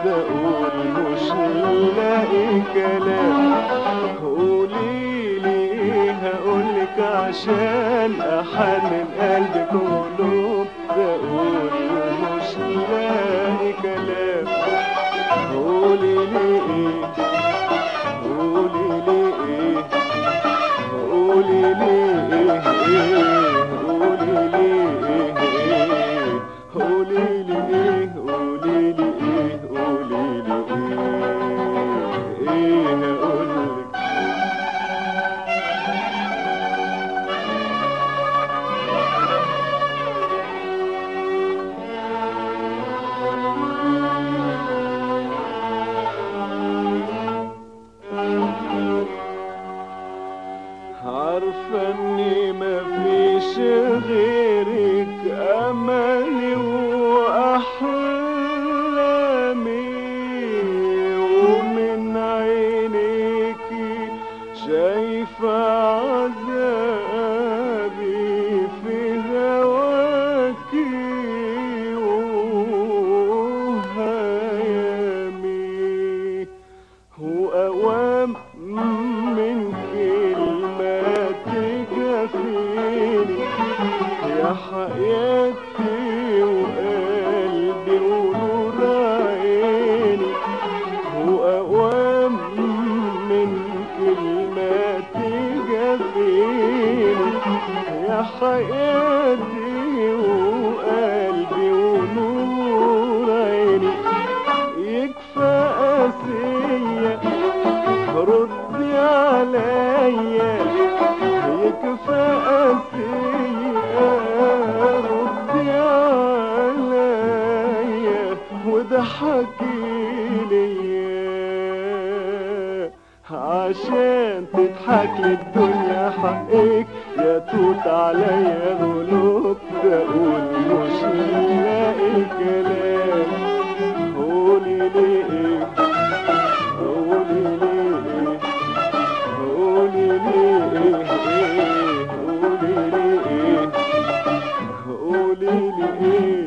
اقول مش لاقي كلام قولي لي ايه هقولك عشان احنن قلبك قلوب اقول مش لاقي كلام قولي لي ايه قولي لي ايه قولي لي ايه ايه قولي لي ايه ايه قولي لي ايه قولي لي ايه قولي لي ايه ايه هقولك عارفة اني مفيش غيرك املي واحلامي ومن عينيكي شايفة عذابي في هواكي وهيامي وأوام من كلمة تجافيني يا حياتي وقلبي ونور عيني وأوام من كلمة تجافيني يا حياتي وقلبي ونور عيني يكفى قاسية ردي عليا يكفى قاسية ردي عليا وضحكي ليا عشان تضحك للدنيا حقك يا توت عليا غلوب تقول مش لاقي كلام قولي لي ايه قولي لي ايه قولي لي ايه ايه قولي لي ايه قولي لي ايه